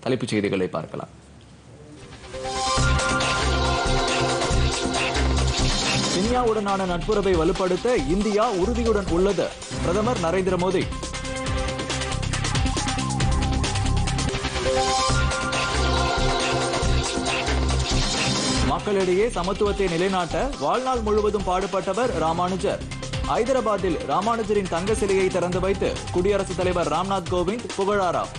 தலைப்புச் செய்திகளை பார்க்கலாம் கென்யாவுடனான நட்புறவை வலுப்படுத்த இந்தியா உறுதியுடன் உள்ளது பிரதமர் நரேந்திர மோடி மக்களிடையே சமத்துவத்தை நிலைநாட்ட வாழ்நாள் முழுவதும் பாடுபட்டவர் ராமானுஜர் ஐதராபாத்தில் ராமானுஜரின் தங்க சிலையை திறந்து வைத்து குடியரசுத் தலைவர் ராம்நாத் கோவிந்த் புகழாராம்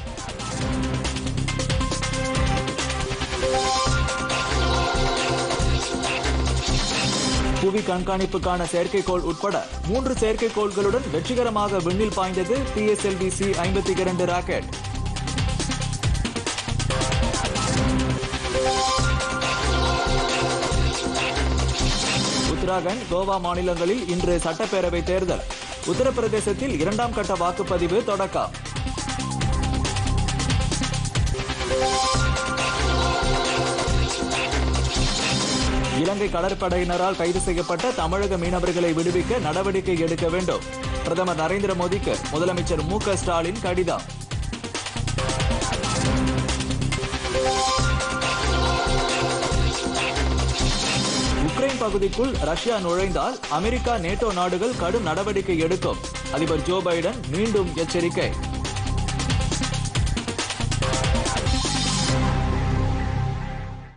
புவி கண்காணிப்புக்கான செயற்கைக்கோள் உட்பட மூன்று செயற்கைக்கோள்களுடன் வெற்றிகரமாக விண்ணில் பாய்ந்தது பிஎஸ்எல்வி சி ஐம்பத்தி இரண்டு ராக்கெட் உத்தராகண்ட் கோவா மாநிலங்களில் இன்று சட்டப்பேரவை தேர்தல் உத்தரப்பிரதேசத்தில் இரண்டாம் கட்ட வாக்குப்பதிவு தொடக்கம் இலங்கை கடற்படையினரால் கைது செய்யப்பட்ட தமிழக மீனவர்களை விடுவிக்க நடவடிக்கை எடுக்க வேண்டும் பிரதமர் நரேந்திர மோடிக்கு முதலமைச்சர் மு க ஸ்டாலின் கடிதம் உக்ரைன் பகுதிக்குள் ரஷ்யா நுழைந்தால் அமெரிக்கா நேட்டோ நாடுகள் கடும் நடவடிக்கை எடுக்கும் அதிபர் ஜோ பைடன் மீண்டும் எச்சரிக்கை